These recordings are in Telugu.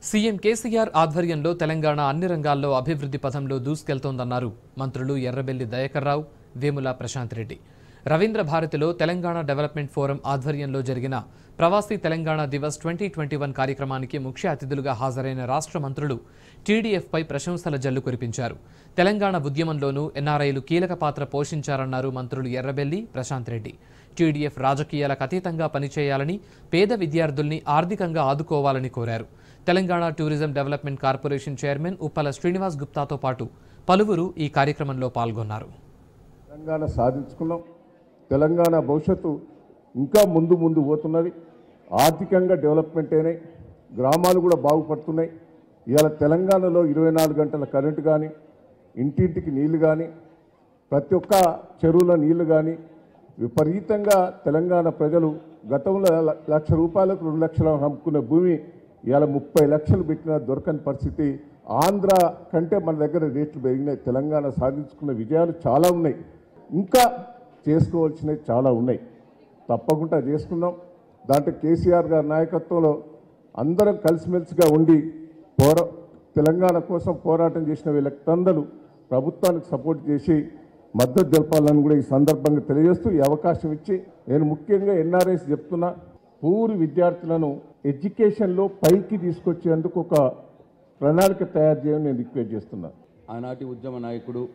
సీఎం కేసీఆర్ ఆధ్వర్యంలో తెలంగాణ అన్ని రంగాల్లో అభివృద్ధి పథంలో దూసుకెళ్తోందన్నారు మంత్రులు ఎర్రబెల్లి దయాకర్రావు వేముల ప్రశాంత్ రెడ్డి రవీంద్ర భారతిలో తెలంగాణ డెవలప్మెంట్ ఫోరం ఆధ్వర్యంలో జరిగిన Pravasi Telangana Divas twenty twenty one కార్యక్రమానికి ముఖ్య అతిథులుగా హాజరైన రాష్ట్ర మంత్రులు టీడీఎఫ్పై ప్రశంసల జల్లు కురిపించారు తెలంగాణ ఉద్యమంలోనూ ఎన్ఆర్ఐలు కీలక పాత్ర పోషించారన్నారు మంత్రులు ఎర్రబెల్లి ప్రశాంత్ రెడ్డి టీడీఎఫ్ రాజకీయాలకు అతీతంగా పనిచేయాలని పేద విద్యార్థుల్ని ఆర్థికంగా ఆదుకోవాలని కోరారు Telangana tourism development corporation chairman Uppala Srinivas గుప్తాతో పాటు పలువురు ఈ కార్యక్రమంలో పాల్గొన్నారు తెలంగాణ సాధించుకున్నాం తెలంగాణ భవిష్యత్తు ఇంకా ముందు ముందు పోతున్నది ఆర్థికంగా డెవలప్మెంట్ అయినాయి గ్రామాలు కూడా బాగుపడుతున్నాయి ఇవాళ తెలంగాణలో ఇరవై నాలుగు గంటల కరెంటు కానీ ఇంటింటికి నీళ్లు కానీ ప్రతి ఒక్క చెరువుల నీళ్లు కానీ విపరీతంగా తెలంగాణ ప్రజలు గతంలో ల- లక్ష రూపాయలకు రెండు లక్షలు అమ్ముకునే భూమి ఇవాళ ముప్పై లక్షలు పెట్టినా దొరకని పరిస్థితి ఆంధ్ర కంటే మన దగ్గర రేట్లు పెరిగినాయి తెలంగాణ సాధించుకున్న విజయాలు చాలా ఉన్నాయి ఇంకా చేసుకోవాల్సినవి చాలా ఉన్నాయి తప్పకుండా చేసుకున్నాం దాంట్లో కేసీఆర్ గారి నాయకత్వంలో అందరం కలిసిమెలిసిగా ఉండి పోర తెలంగాణ కోసం పోరాటం చేసిన వీళ్ళకందరూ ప్రభుత్వానికి సపోర్ట్ చేసి మద్దతు తెలపాలని కూడా ఈ సందర్భంగా తెలియజేస్తూ ఈ అవకాశం ఇచ్చి నేను ముఖ్యంగా ఎన్ఆర్ఐస్ చెప్తున్నా పూర్వ విద్యార్థులను ఎడ్యుకేషన్లో పైకి తీసుకొచ్చేందుకు ఒక ప్రణాళిక తయారు చేయమని నేను రిక్వెస్ట్ చేస్తున్నా ఆనాటి ఉద్యమ నాయకుడు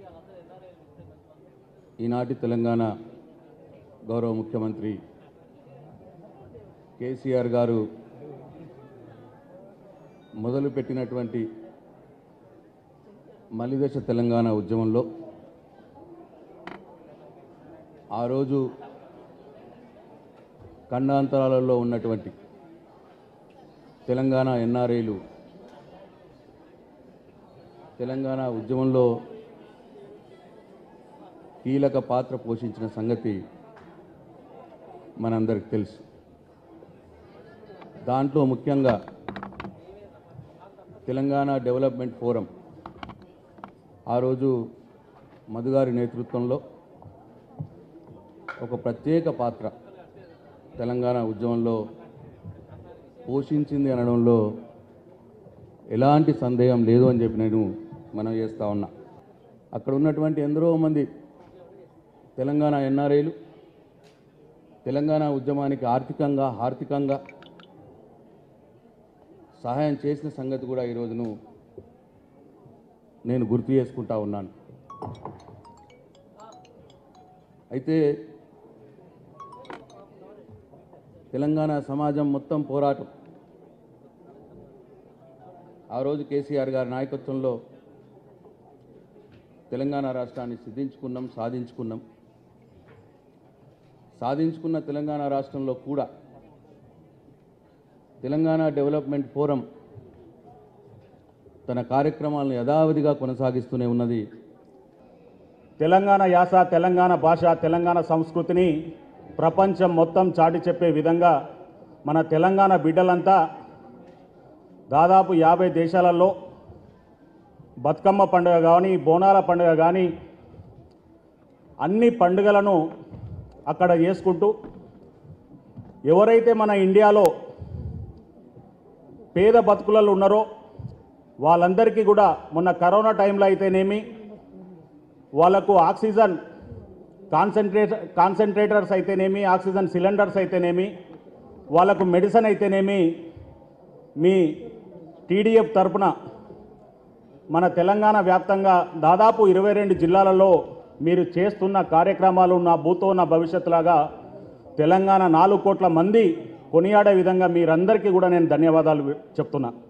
ఈనాటి తెలంగాణ గౌరవ ముఖ్యమంత్రి కేసీఆర్ గారు మొదలుపెట్టినటువంటి మలిదశ తెలంగాణ ఉద్యమంలో ఆ రోజు ఖండాంతరాలలో ఉన్నటువంటి తెలంగాణ ఎన్ఆర్ఐలు తెలంగాణ ఉద్యమంలో కీలక పాత్ర పోషించిన సంగతి మనందరికి తెలుసు దాంట్లో ముఖ్యంగా తెలంగాణ డెవలప్మెంట్ ఫోరం ఆ రోజు మధుగారి నేతృత్వంలో ఒక ప్రత్యేక పాత్ర తెలంగాణ ఉద్యమంలో పోషించింది అనడంలో ఎలాంటి సందేహం లేదు అని చెప్పి నేను మనం చేస్తా ఉన్నా అక్కడ ఉన్నటువంటి ఎందరో మంది తెలంగాణ ఎన్ఆర్ఐలు తెలంగాణ ఉద్యమానికి ఆర్థికంగా ఆర్థికంగా సహాయం చేసిన సంగతి కూడా ఈరోజును నేను గుర్తు చేసుకుంటా ఉన్నాను అయితే తెలంగాణ సమాజం మొత్తం పోరాటం ఆ రోజు కేసీఆర్ గారి నాయకత్వంలో తెలంగాణ రాష్ట్రాన్ని సిద్ధించుకున్నాం సాధించుకున్నాం సాధించుకున్న తెలంగాణ రాష్ట్రంలో కూడా తెలంగాణ డెవలప్మెంట్ ఫోరం తన కార్యక్రమాలను యథావిధిగా కొనసాగిస్తూనే ఉన్నది తెలంగాణ యాస తెలంగాణ భాష తెలంగాణ సంస్కృతిని ప్రపంచం మొత్తం చాటి చెప్పే విధంగా మన తెలంగాణ బిడ్డలంతా దాదాపు యాభై దేశాలలో బతుకమ్మ పండుగ కానీ బోనాల పండుగ కానీ అన్ని పండుగలను అక్కడ చేసుకుంటూ ఎవరైతే మన ఇండియాలో పేద బతుకులలో ఉన్నారో వాళ్ళందరికీ కూడా మొన్న కరోనా టైంలో అయితేనేమి వాళ్ళకు ఆక్సిజన్ కాన్సన్ట్రేట్ కాన్సన్ట్రేటర్స్ అయితేనేమి ఆక్సిజన్ సిలిండర్స్ అయితేనేమి వాళ్ళకు మెడిసిన్ అయితేనేమి మీ టీడీఎఫ్ తరపున మన తెలంగాణ వ్యాప్తంగా దాదాపు ఇరవై రెండు జిల్లాలలో మీరు చేస్తున్న కార్యక్రమాలు నా భూతో నా భవిష్యత్తులాగా తెలంగాణ నాలుగు కోట్ల మంది కొనియాడే విధంగా మీరందరికీ కూడా నేను ధన్యవాదాలు చెప్తున్నా